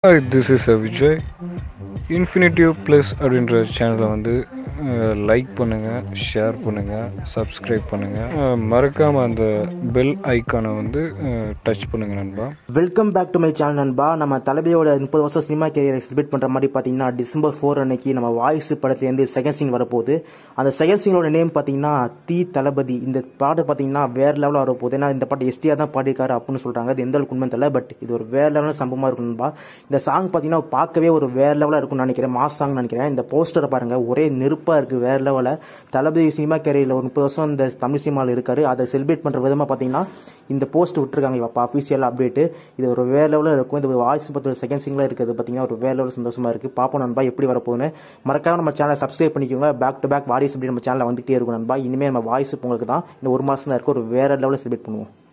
hi this is a Vijay infinitive plus அப்படின்ற சேனலை வந்து லைக் பண்ணுங்கள் ஷேர் பண்ணுங்கள் சப்ஸ்கிரைப் பண்ணுங்கள் மறக்காமல் அந்த பெல் ஐக்கானை வந்து டச் பண்ணுங்கள் நண்பா welcome back to my channel நண்பா நம்ம தளபதியோட முப்பது வருஷம் சினிமா கேரியரை செலிப்ரேட் பண்ற மாதிரி பாத்தீங்கன்னா டிசம்பர் ஃபோர் அன்னைக்கு நம்ம வாய்ஸ் படத்துலேருந்து செகண்ட் சிங் வரப்போகுது அந்த செகண்ட் சிங்கோட நேம் பாத்தீங்கன்னா தி தளபதி இந்த பாட்டு பாத்தீங்கன்னா வேற லெவலில் வரப்போகுது ஏன்னா இந்த பாட்டு எஸ்டிஆர் தான் பாடியிருக்காரு அப்படின்னு சொல்றாங்க அது எந்த அளவுக்கு உண்மை தெரியல பட் இது ஒரு வேற லெவலான சம்பவமா இருக்கும் நண்பா இந்த சாங் பாத்தீங்கன்னா பார்க்கவே ஒரு வேற லெவலாக இருக்கும்னு நினைக்கிறேன் மாஸ் சாங் நினைக்கிறேன் இந்த போஸ்டரை பாருங்க ஒரே நெருப்பா இருக்கு வேற லெவலில் தளபதி சினிமா கேரியரில் ஒரு முப்பது வருஷம் இந்த தமிழ் சினிமாவில் இருக்காரு அதை செலிப்ரேட் பண்ற விதமா பாத்தீங்கன்னா இந்த போஸ்ட் விட்டுருக்காங்க இப்போ அஃபீஷியல் அப்டேட் இது ஒரு வேற லெவலில் இருக்கும் இந்த வாய்ஸ் பத்து செகண்ட் சிங்கில் இருக்கிறது பார்த்தீங்கன்னா ஒரு வேற லெவல் சந்தோஷமா இருக்கு பாப்போம் நண்பா எப்படி வரப்போகுதுன்னு மறக்காம நம்ம சேனலை சப்ஸ்கிரைப் பண்ணிக்கோங்க பேக் டு பேக் வாரிஸ் அப்படி நம்ம சேனலில் வந்துகிட்டே இருக்கும் நண்பா இனிமேல் நம்ம வாய்ஸ் உங்களுக்கு தான் இந்த ஒரு மாசம் தான் இருக்கு ஒரு வேற லெவலில் செலிப்ரேட் பண்ணுவோம்